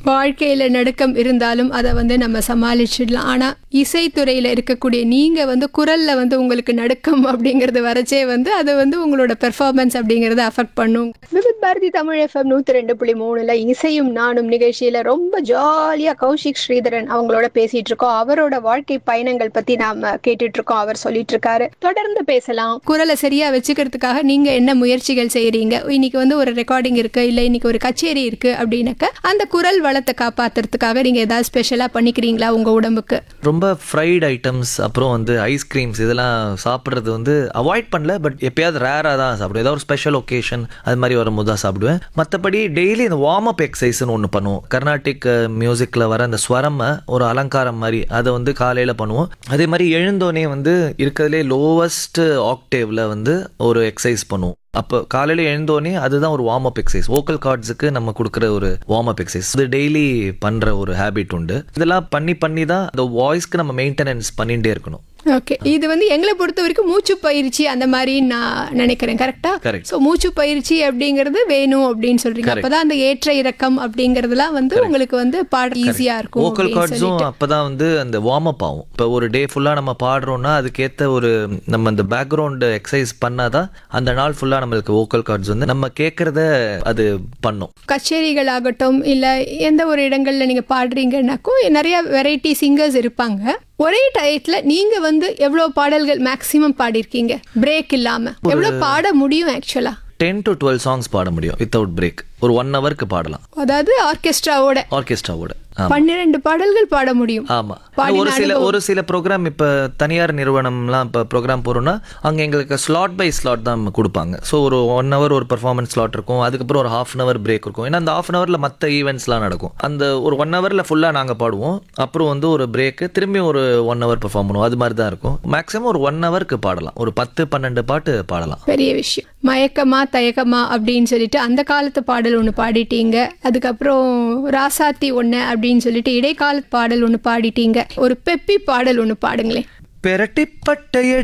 வாழ்க்கையில நடுக்கம் இருந்தாலும் அதை வந்து நம்ம சமாளிச்சிடலாம் ஆனா இசைத்துறையில இருக்கக்கூடிய நீங்க வந்து குரல்ல வந்து உங்களுக்கு நடுக்கம் அப்படிங்கறது வரச்சே வந்து அது வந்து உங்களோட பெர்ஃபார்மன்ஸ் அப்படிங்கறத அஃபெக்ட் பண்ணும் விவித் பாரதி தமிழ் எஃப்எம் நூத்தி ரெண்டு புள்ளி மூணுல இசையும் நானும் நிகழ்ச்சியில ரொம்ப ஜாலியா கௌஷிக் ஸ்ரீதரன் அவங்களோட பேசிட்டு இருக்கோம் அவரோட வாழ்க்கை பயணங்கள் பத்தி நாம கேட்டுட்டு இருக்கோம் அவர் சொல்லிட்டு இருக்காரு தொடர்ந்து பேசலாம் குரலை சரியா வச்சுக்கிறதுக்காக நீங்க என்ன முயற்சிகள் செய்யறீங்க இன்னைக்கு வந்து ஒரு ரெக்கார்டிங் இருக்கு இல்ல இன்னைக்கு ஒரு கச்சேரி இருக்கு அப்படின்னாக்க அந்த குரல் வளத்தை காப்பாத்துறதுக்காக நீங்க ஏதாவது ஸ்பெஷலா பண்ணிக்கிறீங்களா உங்க உடம்புக்கு ரொம்ப ஃப்ரைட் ஐட்டம்ஸ் அப்புறம் வந்து ஐஸ்கிரீம்ஸ் இதெல்லாம் சாப்பிட்றது வந்து அவாய்ட் பண்ணல பட் எப்பயாவது ரேராக தான் சாப்பிடுவேன் ஏதாவது ஒரு ஸ்பெஷல் ஒகேஷன் அது மாதிரி வரும்போது தான் சாப்பிடுவேன் மற்றபடி டெய்லி இந்த வார்ம் அப் எக்ஸசைஸ்னு ஒன்று பண்ணுவோம் கர்நாடிக் மியூசிக்கில் வர அந்த ஸ்வரமை ஒரு அலங்காரம் மாதிரி அதை வந்து காலையில் பண்ணுவோம் அதே மாதிரி எழுந்தோனே வந்து இருக்கிறதுலே லோவஸ்ட் ஆக்டேவில் வந்து ஒரு எக்ஸசைஸ் பண்ணுவோம் அப்போ காலையில் எழுந்தோனே அதுதான் ஒரு வார்ம் அப் எக்ஸசைஸ் வோக்கல் கார்ட்ஸுக்கு நம்ம கொடுக்குற ஒரு வார்ம் அப் எக்ஸசைஸ் இது டெய்லி பண்ணுற ஒரு ஹேபிட் உண்டு இதெல்லாம் பண்ணி பண்ணி தான் அந்த வாய்ஸ்க்கு நம்ம மெயின்டெனன்ஸ் பண்ணிகிட்டே இருக்கணும் ஓகே இது வந்து எங்களை பொறுத்த வரைக்கும் மூச்சு பயிற்சி அந்த மாதிரி நான் நினைக்கிறேன் கரெக்டா Correct. ஸோ மூச்சு பயிற்சி அப்படிங்கிறது வேணும் அப்படின்னு சொல்றீங்க Correct. அப்பதான் அந்த ஏற்ற இறக்கம் அப்படிங்கறதுலாம் வந்து உங்களுக்கு வந்து பாட ஈஸியா இருக்கும் வோக்கல் அப்படின்னு கார்ட்ஸும் சொல்லிட்டு. அப்பதான் வந்து அந்த வார்ம் அப் ஆகும் இப்போ ஒரு டே ஃபுல்லாக நம்ம பாடுறோம்னா அதுக்கேற்ற ஒரு நம்ம அந்த பேக்ரவுண்ட் எக்ஸசைஸ் பண்ணாதான் அந்த நாள் ஃபுல்லாக நம்மளுக்கு வோக்கல் கார்ட்ஸ் வந்து நம்ம கேட்குறத அது பண்ணும் கச்சேரிகள் ஆகட்டும் இல்ல எந்த ஒரு இடங்கள்ல நீங்க பாடுறீங்கன்னாக்கும் நிறைய வெரைட்டி சிங்கர்ஸ் இருப்பாங்க ஒரே டயத்துல நீங்க வந்து எவ்வளவு பாடல்கள் மேக்சிமம் பாடிருக்கீங்க பிரேக் இல்லாம எவ்வளவு பாட முடியும் ஆக்சுவலா டென் டு டுவெல் சாங்ஸ் பாட முடியும் வித்தவுட் பிரேக் ஒரு ஒன் ஹவருக்கு பாடலாம் அதாவது ஆர்கெஸ்ட்ராவோட ஆர்கெஸ்ட்ராவோட பன்னிரெண்டு பாடல்கள் பாட முடியும் ஆமா பாடின ஒரு சில ஒரு சில ப்ரோக்ராம் இப்ப தனியார் நிறுவனம்லாம் இப்ப ப்ரோக்ராம் போறோம்னா அங்க எங்களுக்கு ஸ்லாட் பை ஸ்லாட் தான் கொடுப்பாங்க ஸோ ஒரு ஒன் ஹவர் ஒரு பெர்ஃபார்மன்ஸ் ஸ்லாட் இருக்கும் அதுக்கப்புறம் ஒரு ஹாஃப் அன் ஹவர் பிரேக் இருக்கும் ஏன்னா அந்த ஹாஃப் அன் ஹவர்ல மற்ற ஈவெண்ட்ஸ்லாம் நடக்கும் அந்த ஒரு ஒன் ஹவர்ல ஃபுல்லா நாங்க பாடுவோம் அப்புறம் வந்து ஒரு பிரேக் திரும்பி ஒரு ஒன் ஹவர் பெர்ஃபார்ம் பண்ணுவோம் அது மாதிரி தான் இருக்கும் மேக்ஸிமம் ஒரு ஒன் ஹவருக்கு பாடலாம் ஒரு பத்து பன்னெண்டு பாட்டு பாடலாம் பெரிய விஷயம் மயக்கமா தயக்கமா அப்படின்னு சொல்லிட்டு அந்த காலத்து பாடல் ஒன்று பாடிட்டீங்க அதுக்கப்புறம் ராசாத்தி ஒன்று அப்படின்னு சொல்லிட்டு இடைக்கால பாடல் ஒன்று பாடிட்டீங்க ஒரு பெப்பி பாடல் ஒன்று பாடுங்களேன் பெரட்டிப்பட்டைய